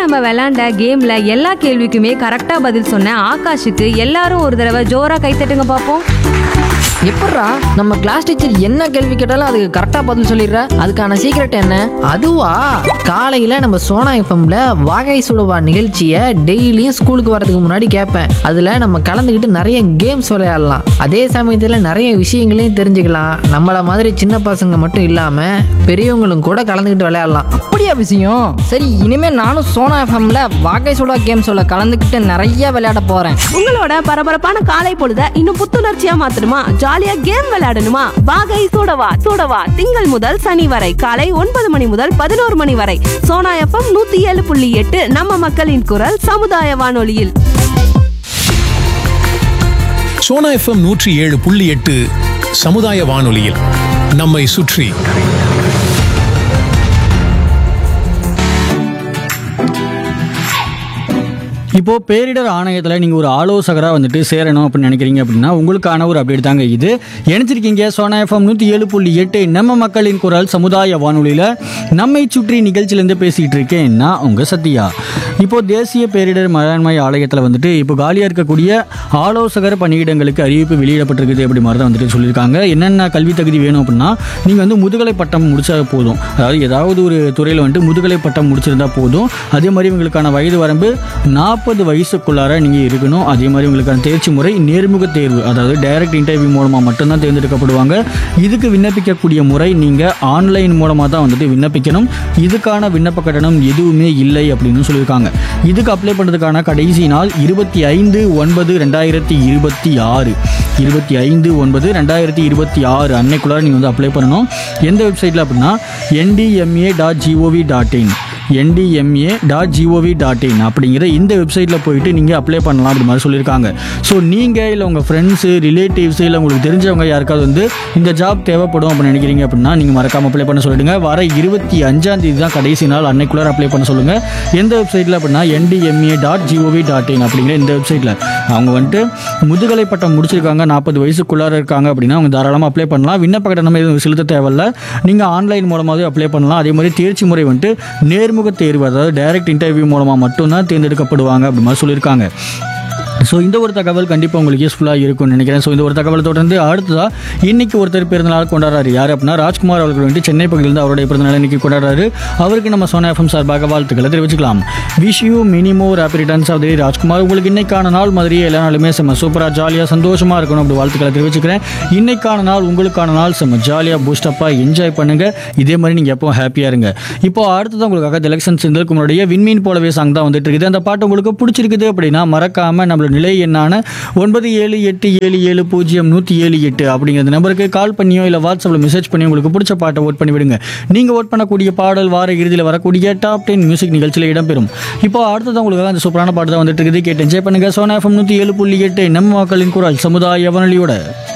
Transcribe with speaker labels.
Speaker 1: நம்ம விளையாண்ட கேம்ல எல்லா கேள்விக்குமே கரெக்டா பதில் சொன்ன ஆகாஷுக்கு எல்லாரும் ஒரு தடவை ஜோரா கைத்தட்டுங்க பார்ப்போம்
Speaker 2: எப்பட்றா நம்ம கிளாஸ் டீச்சர் என்ன கேள்வி கேட்டாலும் அதுக்கு கரெக்டா பதில் சொல்லிடுற அதுக்கான சீக்ரெட் என்ன அதுவா காலையில நம்ம சோனா எஃப்எம்ல வாகை சுடுவா நிகழ்ச்சியை டெய்லியும் ஸ்கூலுக்கு வரதுக்கு முன்னாடி கேட்பேன் அதுல நம்ம கலந்துக்கிட்டு நிறைய கேம்ஸ் விளையாடலாம் அதே சமயத்துல நிறைய விஷயங்களையும் தெரிஞ்சுக்கலாம் நம்மள மாதிரி சின்ன பசங்க மட்டும் இல்லாம பெரியவங்களும் கூட கலந்துக்கிட்டு விளையாடலாம்
Speaker 3: அப்படியா விஷயம் சரி இனிமே நானும் சோனா எஃப்எம்ல வாகை சுடா கேம் சொல்ல கலந்துக்கிட்டு நிறைய விளையாட போறேன்
Speaker 4: உங்களோட பரபரப்பான காலை பொழுத இன்னும் புத்துணர்ச்சியா மாத்தணுமா ஜாலியா கேம் விளையாடணுமா வாகை சூடவா சூடவா திங்கள் முதல் சனி வரை காலை ஒன்பது மணி முதல் பதினோரு மணி வரை சோனா எஃப்எம் நூத்தி ஏழு புள்ளி எட்டு நம்ம மக்களின் குரல் சமுதாய வானொலியில்
Speaker 5: சோனா எஃப்எம் நூற்றி ஏழு புள்ளி எட்டு சமுதாய வானொலியில் நம்மை சுற்றி
Speaker 6: இப்போ பேரிடர் ஆணையத்தில் நீங்கள் ஒரு ஆலோசகராக வந்துட்டு சேரணும் அப்படின்னு நினைக்கிறீங்க அப்படின்னா உங்களுக்கான ஒரு அப்டேட் தாங்க இது இணைச்சிருக்கீங்க சோனா எஃப்எம் நூற்றி ஏழு புள்ளி எட்டு நம்ம மக்களின் குரல் சமுதாய வானொலியில் நம்மை சுற்றி நிகழ்ச்சியிலேருந்து பேசிகிட்டு இருக்கேன் நான் உங்கள் சத்யா இப்போ தேசிய பேரிடர் மேலாண்மை ஆலயத்தில் வந்துட்டு இப்போ காலியாக இருக்கக்கூடிய ஆலோசகர் பணியிடங்களுக்கு அறிவிப்பு வெளியிடப்பட்டிருக்குது அப்படி மாதிரி தான் வந்துட்டு சொல்லியிருக்காங்க என்னென்ன கல்வி தகுதி வேணும் அப்படின்னா நீங்கள் வந்து முதுகலை பட்டம் முடிச்சா போதும் அதாவது ஏதாவது ஒரு துறையில் வந்துட்டு முதுகலை பட்டம் முடிச்சிருந்தா போதும் அதே மாதிரி உங்களுக்கான வயது வரம்பு நாற்பது வயசுக்குள்ளார நீங்கள் இருக்கணும் அதே மாதிரி உங்களுக்கான தேர்ச்சி முறை நேர்முக தேர்வு அதாவது டைரக்ட் இன்டர்வியூ மூலமாக மட்டும்தான் தேர்ந்தெடுக்கப்படுவாங்க இதுக்கு விண்ணப்பிக்கக்கூடிய முறை நீங்கள் ஆன்லைன் மூலமாக தான் வந்துட்டு விண்ணப்பிக்கணும் இதுக்கான விண்ணப்ப கட்டணம் எதுவுமே இல்லை அப்படின்னு சொல்லியிருக்காங்க இதுக்கு அப்ளை பண்ணுறதுக்கான கடைசி நாள் இருபத்தி ஐந்து ஒன்பது ரெண்டாயிரத்தி இருபத்தி ஆறு இருபத்தி ஐந்து ஒன்பது ரெண்டாயிரத்தி இருபத்தி ஆறு அன்னைக்குள்ளார நீங்கள் வந்து அப்ளை பண்ணணும் எந்த வெப்சைட்டில் அப்படின்னா NDMA dot gov dot in NDMA dot gov dot in அப்படிங்கிற இந்த வெப்சைட்டில் போயிட்டு நீங்கள் அப்ளை பண்ணலாம் அப்படி மாதிரி சொல்லியிருக்காங்க ஸோ நீங்கள் இல்லை உங்கள் ஃப்ரெண்ட்ஸு ரிலேட்டிவ்ஸ் இல்லை உங்களுக்கு தெரிஞ்சவங்க யாருக்காவது வந்து இந்த ஜாப் தேவைப்படும் அப்படின்னு நினைக்கிறீங்க அப்படின்னா நீங்கள் மறக்காமல் அப்ளை பண்ண சொல்லிடுங்க வர இருபத்தி அஞ்சாம் தேதி தான் கடைசி நாள் அன்னைக்குள்ளார அப்ளை பண்ண சொல்லுங்கள் எந்த வெப்சைட்டில் அப்படின்னா NDMA dot gov dot in அப்படிங்கிற இந்த வெப்சைட்டில் அவங்க வந்துட்டு முதுகலை பட்டம் முடிச்சிருக்காங்க நாற்பது வயசுக்குள்ளார இருக்காங்க அப்படின்னா அவங்க தாராளமாக அப்ளை பண்ணலாம் விண்ணப்ப கட்டணம் எதுவும் செலுத்த தேவையில்ல நீங்கள் ஆன்லைன் மூலமாகவே அப்ளை பண்ணலாம் அதே மாதிரி தேர்ச்சி முறை வந்துட்டு நேர்முக தேர்வு அதாவது டைரக்ட் இன்டர்வியூ மூலமாக மட்டும்தான் தேர்ந்தெடுக்கப்படுவாங்க அப்படி மாதிரி சொல்லியிருக்காங்க ஸோ இந்த ஒரு தகவல் கண்டிப்பாக உங்களுக்கு யூஸ்ஃபுல்லாக இருக்கும்னு நினைக்கிறேன் ஸோ இந்த ஒரு தகவலை தொடர்ந்து அடுத்ததாக இன்னைக்கு ஒருத்தர் பிறந்தநாள் கொண்டாடுறாரு யார் அப்படின்னா ராஜ்குமார் அவர்கள் வந்துட்டு சென்னை பகுதியிலிருந்து அவருடைய பிறந்தநாள் இன்னைக்கு கொண்டாடுறாரு அவருக்கு நம்ம சோனா எஃப்எம் சார்பாக வாழ்த்துக்களை தெரிவிச்சுக்கலாம் wish you many more happy returns of the Rajkumar உங்களுக்கு இன்னைக்கான நாள் மாதிரியே எல்லா நாளுமே செம்ம சூப்பராக ஜாலியாக சந்தோஷமாக இருக்கணும் அப்படி வாழ்த்துக்களை தெரிவிச்சுக்கிறேன் இன்னைக்கான நாள் உங்களுக்கான நாள் செம்ம ஜாலியாக பூஸ்டப்பாக என்ஜாய் பண்ணுங்க இதே மாதிரி நீங்கள் எப்போ ஹாப்பியாக இருங்க இப்போ அடுத்தது உங்களுக்காக எலெக்ஷன் செந்தில்குமருடைய விண்மீன் போலவே சாங் தான் வந்துட்டு இருக்குது அந்த பாட்டு உங்களுக்கு பிடிச்சிருக்குது அப்படின்னா மறக்காம நம்மளோட நிலை எண்ணான ஒன்பது ஏழு எட்டு ஏழு ஏழு பூஜ்ஜியம் நூற்றி ஏழு எட்டு அப்படிங்கிற நம்பருக்கு கால் பண்ணியோ இல்லை வாட்ஸ்அப்பில் மெசேஜ் பண்ணி உங்களுக்கு பிடிச்ச பாட்டை ஓட் பண்ணி விடுங்க நீங்கள் ஓட் பண்ணக்கூடிய பாடல் வார இறுதியில் வரக்கூடிய டாப் டென் மியூசிக் நிகழ்ச்சியில் இடம்பெறும் இப்போ அடுத்தது உங்களுக்காக அந்த சூப்பரான பாட்டு தான் வந்துட்டு இருக்குது கேட்டு என்ஜாய் பண்ணுங்க சோனா எஃப்எம் நூற்றி ஏழு புள்ளி எட்டு நம்ம மக்களின் குரல் சமுதாய வானொலியோட